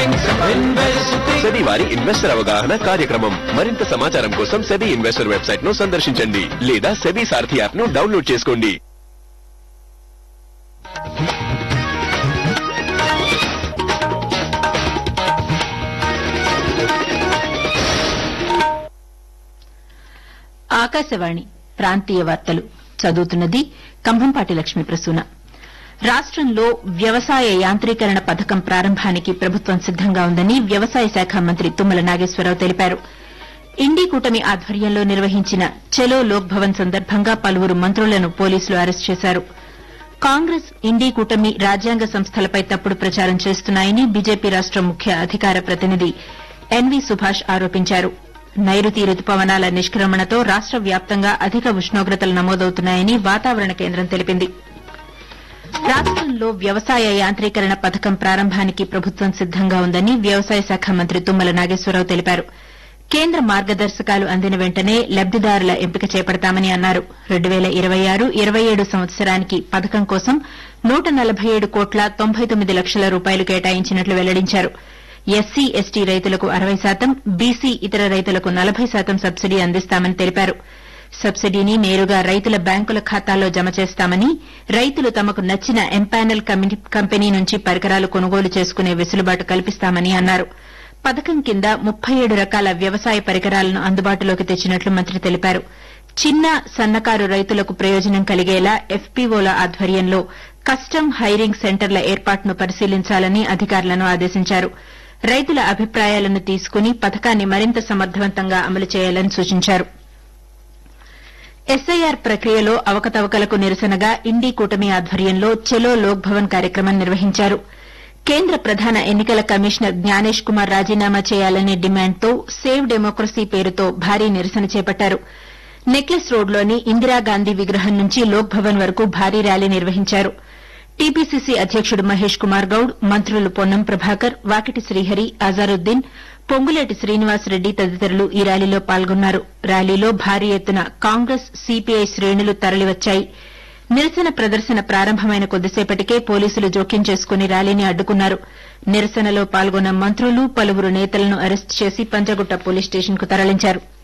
SEBI వారి investor అవగాహన కార్యక్రమం మరింత సమాచారం కోసం సెబీ ఇన్వెస్టర్ వెబ్సైట్ ను సందర్శించండి లేదా సెబీ సారథి యాప్ ను డౌన్లోడ్ చేసుకోండి ఆకాశవాణి ప్రాంతీయ వార్తలు చదువుతున్నది కంభంపాటి లక్ష్మీ ప్రసూన రాష్టంలో వ్యవసాయ యాంత్రీకరణ పథకం ప్రారంభానికి ప్రభుత్వం సిద్దంగా ఉందని వ్యవసాయ శాఖ మంత్రి తుమ్మల నాగేశ్వరరావు తెలిపారు ఇండీ కూటమి ఆధ్వర్యంలో నిర్వహించిన చలో లోక్ భవన్ సందర్భంగా పలువురు మంత్రులను పోలీసులు అరెస్ట్ చేశారు కాంగ్రెస్ ఇండీ కూటమి రాజ్యాంగ సంస్థలపై తప్పుడు ప్రచారం చేస్తున్నాయని బీజేపీ రాష్ట ముఖ్య అధికార ప్రతినిధి ఎన్వీ సుభాష్ ఆరోపించారు నైరుతి రుతుపవనాల నిష్క్రమణతో రాష్ట వ్యాప్తంగా అధిక ఉష్ణోగ్రతలు నమోదవుతున్నాయని వాతావరణ కేంద్రం తెలిపింది రాష్టంలో వ్యవసాయ యాంత్రీకరణ పథకం ప్రారంభానికి ప్రభుత్వం సిద్దంగా ఉందని వ్యవసాయ శాఖ మంత్రి తుమ్మల నాగేశ్వరరావు తెలిపారు కేంద్ర మార్గదర్శకాలు అందిన వెంటనే లబ్దిదారుల ఎంపిక చేపడతామని అన్నారు రెండు వేల ఇరవై ఆరు ఇరవై ఏడు సంవత్సరానికి పథకం కోసం నూట నలభై ఏడు కోట్ల తొంభై తొమ్మిది లక్షల రూపాయలు కేటాయించినట్లు వెల్లడించారు ఎస్సీ ఎస్టీ రైతులకు అరవై శాతం బీసీ ఇతర రైతులకు నలభై శాతం సబ్సిడీ అందిస్తామని తెలిపారు సబ్సిడీని నేరుగా రైతుల బ్యాంకుల ఖాతాల్లో జమ చేస్తామని రైతులు తమకు నచ్చిన ఎంపానల్ కంపెనీ నుంచి పరికరాలు కొనుగోలు చేసుకునే వెసులుబాటు కల్పిస్తామని అన్నారు పథకం కింద ముప్పై ఏడు రకాల వ్యవసాయ పరికరాలను అందుబాటులోకి తెచ్చినట్లు మంత్రి తెలిపారు చిన్న సన్నకారు రైతులకు ప్రయోజనం కలిగేలా ఎఫ్పీఓల ఆధ్వర్యంలో కస్టమ్ హైరింగ్ సెంటర్ల ఏర్పాటును పరిశీలించాలని అధికారులను ఆదేశించారు రైతుల అభిప్రాయాలను తీసుకుని పథకాన్ని మరింత సమర్థవంతంగా అమలు చేయాలని సూచించారు ఎస్ఐఆర్ ప్రక్రియలో అవకతవకలకు నిరసనగా ఇండీ కూటమి ఆధ్వర్యంలో చలో లోక్ భవన్ కార్యక్రమం నిర్వహించారు కేంద్ర ప్రధాన ఎన్నికల కమిషనర్ జ్ఞానేష్ కుమార్ రాజీనామా చేయాలనే డిమాండ్తో సేవ్ డెమోక్రసీ పేరుతో భారీ నిరసన చేపట్టారు నెక్లెస్ రోడ్లోని ఇందిరాగాంధీ విగ్రహం నుంచి లోక్ భవన్ వరకు భారీ ర్యాలీ నిర్వహించారు టీపీసీసీ అధ్యకుడు మహేష్ కుమార్ గౌడ్ మంత్రులు పొన్నం ప్రభాకర్ వాకిటి శ్రీహరి అజారుద్దీన్ పొంగులేటి శ్రీనివాసరెడ్డి తదితరులు ఈ ర్యాలీలో పాల్గొన్నారు ర్యాలీలో భారీ ఎత్తున కాంగ్రెస్ సీపీఐ శ్రేణులు తరలివచ్చాయి నిరసన ప్రదర్శన ప్రారంభమైన కొద్దిసేపటికే పోలీసులు జోక్యం చేసుకుని ర్యాలీని అడ్డుకున్నారు నిరసనలో పాల్గొన్న మంత్రులు పలువురు నేతలను అరెస్టు చేసి పంజగుట్ట పోలీస్ స్టేషన్కు తరలించారు